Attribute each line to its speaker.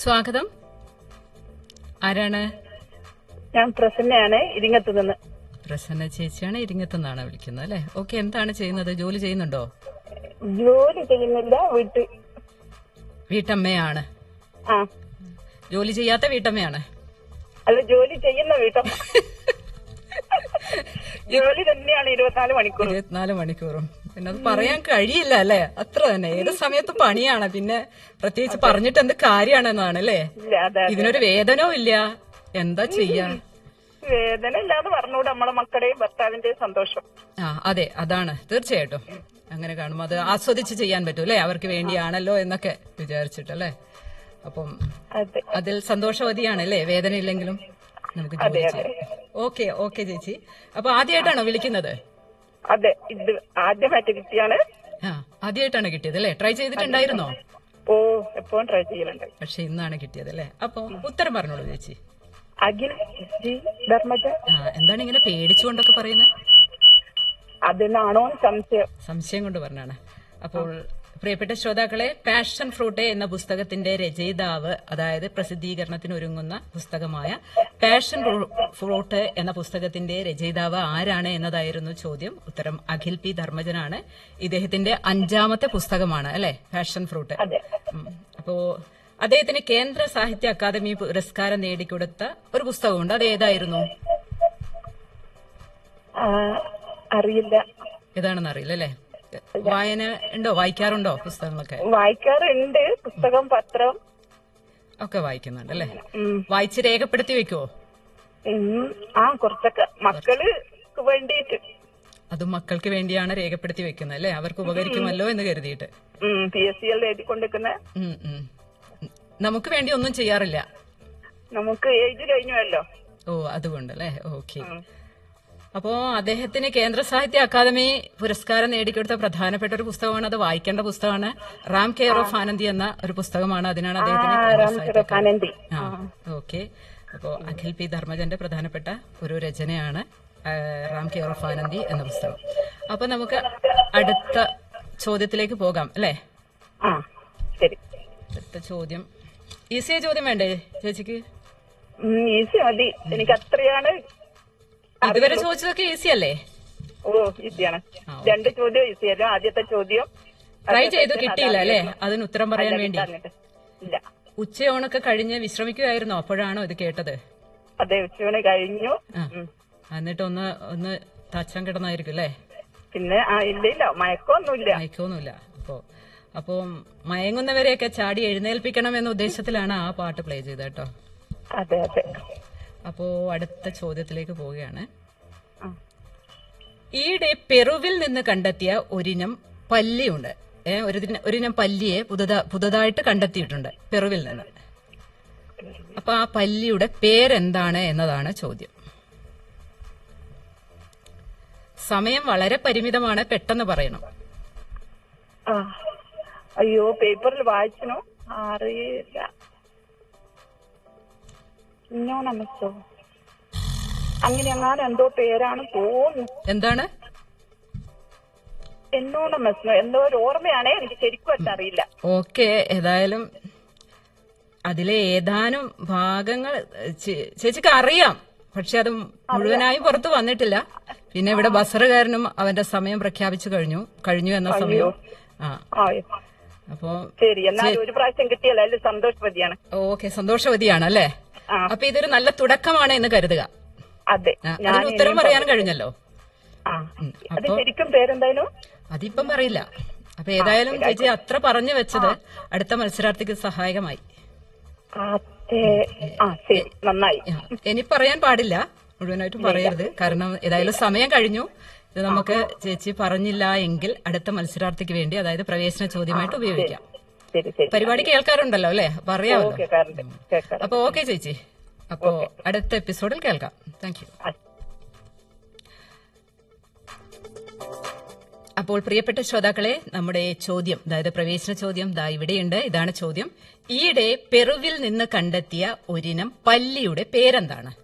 Speaker 1: സ്വാഗതം ആരാണ്
Speaker 2: ഞാൻ പ്രസന്നയാണ് ഇരിങ്ങത്ത് നിന്ന്
Speaker 1: പ്രസന്ന ചേച്ചിയാണ് ഇരിങ്ങത്ത് നിന്നാണ് വിളിക്കുന്നത് അല്ലെ ഓക്കെ എന്താണ് ചെയ്യുന്നത് ജോലി ചെയ്യുന്നുണ്ടോ
Speaker 2: ജോലി ചെയ്യുന്നില്ല വീട്ട്
Speaker 1: വീട്ടമ്മയാണ്
Speaker 2: ആ
Speaker 1: ജോലി ചെയ്യാത്ത വീട്ടമ്മയാണ്
Speaker 2: അല്ല ജോലി ചെയ്യുന്ന വീട്ടമ്മ ജോലി തന്നെയാണ് ഇരുപത്തിനാല് മണിക്കൂർ
Speaker 1: ഇരുപത്തിനാല് മണിക്കൂറും പിന്നെ അത് പറയാൻ കഴിയില്ല അല്ലെ അത്ര തന്നെ ഏത് സമയത്ത് പണിയാണ് പിന്നെ പ്രത്യേകിച്ച് പറഞ്ഞിട്ട് എന്ത് കാര്യമാണെന്നാണ് അല്ലേ
Speaker 2: ഇല്ല അതെ
Speaker 1: ഇതിനൊരു വേതനവും ഇല്ല എന്താ ചെയ്യാ
Speaker 2: വേദന ഇല്ലാതെ പറഞ്ഞുകൂടെ നമ്മളെ മക്കളുടെയും ഭർത്താവിന്റെയും സന്തോഷം
Speaker 1: ആ അതെ അതാണ് തീർച്ചയായിട്ടും അങ്ങനെ കാണുമ്പോൾ അത് ആസ്വദിച്ച് ചെയ്യാൻ പറ്റും അല്ലേ അവർക്ക് വേണ്ടിയാണല്ലോ എന്നൊക്കെ വിചാരിച്ചിട്ടല്ലേ അപ്പം
Speaker 2: അതെ
Speaker 1: അതിൽ സന്തോഷവതിയാണ് അല്ലേ വേദന ഇല്ലെങ്കിലും നമുക്ക് ജോലി ചെയ്യാം ഓക്കെ ഓക്കെ ചേച്ചി അപ്പൊ ആദ്യമായിട്ടാണോ വിളിക്കുന്നത്
Speaker 2: അതെ ഇത് ആദ്യമായിട്ട് കിട്ടിയാണ്
Speaker 1: ആ ആദ്യമായിട്ടാണ് കിട്ടിയത് അല്ലേ ട്രൈ ചെയ്തിട്ടുണ്ടായിരുന്നോ
Speaker 2: ഓ എപ്പോഴും ട്രൈ ചെയ്യലുണ്ട്
Speaker 1: പക്ഷെ ഇന്നാണ് കിട്ടിയത് അല്ലേ അപ്പൊ ഉത്തരം പറഞ്ഞോളൂ ചേച്ചി
Speaker 2: അഖിൽ ജി ധർമ്മജ
Speaker 1: ആ എന്താണ് ഇങ്ങനെ പേടിച്ചുകൊണ്ടൊക്കെ പറയുന്നത്
Speaker 2: അതിനാണോ സംശയം
Speaker 1: സംശയം കൊണ്ട് പറഞ്ഞാണ് അപ്പോൾ പ്രിയപ്പെട്ട ശ്രോതാക്കളെ പാഷൻ ഫ്രൂട്ട് എന്ന പുസ്തകത്തിന്റെ രചയിതാവ് അതായത് പ്രസിദ്ധീകരണത്തിന് ഒരുങ്ങുന്ന പുസ്തകമായ പാഷൻ ഫ്രൂട്ട് എന്ന പുസ്തകത്തിന്റെ രചയിതാവ് ആരാണ് എന്നതായിരുന്നു ചോദ്യം ഉത്തരം അഖിൽ പി ധർമ്മജനാണ് ഇദ്ദേഹത്തിന്റെ അഞ്ചാമത്തെ പുസ്തകമാണ് അല്ലെ പാഷൻ ഫ്രൂട്ട്
Speaker 2: അതെ
Speaker 1: ഉം. അപ്പോ അദ്ദേഹത്തിന് കേന്ദ്ര സാഹിത്യ അക്കാദമി പുരസ്കാരം നേടിക്കൊടുത്ത ഒരു പുസ്തകമുണ്ട് അത് ഏതായിരുന്നു
Speaker 2: ആ, അറിയില്ല
Speaker 1: ഏതാണെന്ന് അറിയില്ല അല്ലേ വായന ഉണ്ടോ വായിക്കാറുണ്ടോ പുസ്തകങ്ങളൊക്കെ
Speaker 2: വായിക്കാറുണ്ട് പുസ്തകം പത്രം
Speaker 1: ഒക്കെ വായിക്കുന്നുണ്ട് അല്ലേ
Speaker 2: ഉം.
Speaker 1: വായിച്ച് രേഖപ്പെടുത്തി വെക്കുവോ
Speaker 2: ഉം, ആ കുറച്ചൊക്കെ മക്കള് വേണ്ടിയിട്ട്
Speaker 1: അതും മക്കൾക്ക് വേണ്ടിയാണ് രേഖപ്പെടുത്തി വെക്കുന്നത് അല്ലേ അവർക്ക് ഉപകരിക്കുമല്ലോ എന്ന് കരുതിയിട്ട്
Speaker 2: പി എസ് സി എല്ലാം എഴുതിക്കൊണ്ടിരിക്കുന്ന
Speaker 1: ഉം, ഉം. നമുക്ക് വേണ്ടി ഒന്നും ചെയ്യാറില്ല
Speaker 2: നമുക്ക് ഏജ് കഴിഞ്ഞുവല്ലോ
Speaker 1: ഓ അതുകൊണ്ട് അല്ലേ ഓക്കെ അപ്പോ അദ്ദേഹത്തിന് കേന്ദ്ര സാഹിത്യ അക്കാദമി പുരസ്കാരം നേടിക്കൊടുത്ത പ്രധാനപ്പെട്ട ഒരു പുസ്തകമാണ് അത് വായിക്കേണ്ട പുസ്തകമാണ് റാം കെയർ ഓഫ് ആനന്ദി എന്ന ഒരു പുസ്തകമാണ് അതിനാണ് അദ്ദേഹത്തിന് കേന്ദ്ര സാഹിത്യ അക്കാദമി
Speaker 2: ആനന്ദി
Speaker 1: ആ ഓക്കെ അപ്പോ അഖിൽ പി ധർമ്മജന്റെ പ്രധാനപ്പെട്ട ഒരു രചനയാണ് ആ, റാം കെയർ ഓഫ് ആനന്ദി എന്ന പുസ്തകം അപ്പൊ നമുക്ക് അടുത്ത ചോദ്യത്തിലേക്ക് പോകാം അല്ലേ
Speaker 2: ആ ശരി
Speaker 1: അടുത്ത ചോദ്യം ഈസിയ ചോദ്യം വേണ്ടേ ചേച്ചിക്ക്
Speaker 2: ഈസി മതി എനിക്ക് അത്രയാണ്
Speaker 1: ഇതുവരെ ചോദിച്ചതൊക്കെ ഈസി അല്ലേ
Speaker 2: ഓ ഈസിയാണ് രണ്ട് ചോദ്യം ഈസിയല്ലോ ആദ്യത്തെ ചോദ്യം
Speaker 1: ട്രൈ ചെയ്തു കിട്ടിയില്ല അല്ലേ അതിന് ഉത്തരം പറയാൻ വേണ്ടി
Speaker 2: പറഞ്ഞിട്ട് ഇല്ല
Speaker 1: ഉച്ചയോണൊക്കെ കഴിഞ്ഞ് വിശ്രമിക്കുകയായിരുന്നോ അപ്പോഴാണോ ഇത് കേട്ടത്
Speaker 2: അതെ ഉച്ചയൂണ് കഴിഞ്ഞു
Speaker 1: ആ
Speaker 2: ഉം.
Speaker 1: എന്നിട്ട് ഒന്ന് ഒന്ന് തച്ചാൻ കിടന്നായിരിക്കും അല്ലേ
Speaker 2: പിന്നെ ആ ഇല്ല ഇല്ല മയക്കമൊന്നുമില്ല
Speaker 1: മയക്കൊന്നുമില്ല അപ്പോ അപ്പോ മയങ്ങുന്നവരെയൊക്കെ ചാടി എഴുന്നേൽപ്പിക്കണം എന്ന ഉദ്ദേശത്തിലാണ് ആ പാട്ട് പ്ലേ ചെയ്തത് കേട്ടോ
Speaker 2: അതെ അതെ
Speaker 1: അപ്പോ അടുത്ത ചോദ്യത്തിലേക്ക് പോവുകയാണ്
Speaker 2: ആ.
Speaker 1: ഈയിടെ പെറുവിൽ നിന്ന് കണ്ടെത്തിയ ഒരിനം പല്ലിയുണ്ട് ഏ, ഒരു ദിന- ഒരിനം പല്ലിയെ പുതുതാ പുതുതായിട്ട് കണ്ടെത്തിയിട്ടുണ്ട് പെറുവിൽ നിന്ന് അപ്പൊ ആ പല്ലിയുടെ പേരെന്താണ് എന്നതാണ് ചോദ്യം സമയം വളരെ പരിമിതമാണ് പെട്ടെന്ന് പറയണം
Speaker 2: ആ അയ്യോ പേപ്പറിൽ വായിച്ചനോ അറിയില്ല ഇന്നോ നമസ്തോ അങ്ങനെ അങ്ങനെ എന്തോ പേരാണ് തോന്നുന്നു
Speaker 1: എന്താണ്
Speaker 2: എന്നോ നമസ്തോ എന്തോ ഒരു ഓർമ്മയാണേ എനിക്ക് ശരിക്കും അറിയില്ല
Speaker 1: ഓക്കെ ഏതായാലും അതിലെ ഏതാനും ഭാഗങ്ങൾ ചേ- ചേച്ചിക്ക് അറിയാം പക്ഷെ അത് മുഴുവനായും പുറത്തു വന്നിട്ടില്ല പിന്നെ ഇവിടെ ബസറുകാരനും അവന്റെ സമയം പ്രഖ്യാപിച്ചു കഴിഞ്ഞു കഴിഞ്ഞു എന്ന സമയം ആ
Speaker 2: ആ
Speaker 1: അപ്പോ
Speaker 2: ശരി എന്നാലും ഒരു പ്രാവശ്യം കിട്ടിയല്ലോ അതിൽ സന്തോഷവതിയാണ്
Speaker 1: ഓക്കെ സന്തോഷവതിയാണ് അല്ലേ
Speaker 2: ആ.
Speaker 1: അപ്പൊ ഇതൊരു നല്ല തുടക്കമാണ് എന്ന് കരുതുക
Speaker 2: അതെ
Speaker 1: ആ, അതിന് ഉത്തരം പറയാൻ കഴിഞ്ഞല്ലോ
Speaker 2: ആ അത് ശരിക്കും പേരെന്തായാലും
Speaker 1: അതിപ്പം പറയില്ല അപ്പൊ ഏതായാലും ചേച്ചി അത്ര പറഞ്ഞു വെച്ചത് അടുത്ത മത്സരാർത്ഥിക്ക് സഹായകമായി
Speaker 2: അതെ ആ ശരി നന്നായി
Speaker 1: ആ, ഇനി പറയാൻ പാടില്ല മുഴുവനായിട്ടും പറയരുത് കാരണം ഏതായാലും സമയം കഴിഞ്ഞു ഇത് നമുക്ക് ചേച്ചി പറഞ്ഞില്ല എങ്കിൽ അടുത്ത മത്സരാർത്ഥിക്ക് വേണ്ടി അതായത് പ്രവേശന ചോദ്യമായിട്ട് ഉപയോഗിക്കാം
Speaker 2: ശരി ശരി
Speaker 1: പരിപാടി കേൾക്കാറുണ്ടല്ലോ അല്ലേ പറയാമല്ലോ
Speaker 2: കേൾക്കാറുണ്ട് കേൾക്കാറുണ്ട്
Speaker 1: അപ്പൊ ഓക്കെ ചേച്ചി അപ്പോ അടുത്ത എപ്പിസോഡിൽ കേൾക്കാം താങ്ക് യു
Speaker 2: ആ.
Speaker 1: അപ്പോൾ പ്രിയപ്പെട്ട ശ്രോതാക്കളെ നമ്മുടെ ചോദ്യം അതായത് പ്രവേശന ചോദ്യം ദാ ഇവിടെയുണ്ട് ഇതാണ് ചോദ്യം ഈയിടെ പെറുവിൽ നിന്ന് കണ്ടെത്തിയ ഒരിനം പല്ലിയുടെ പേരെന്താണ്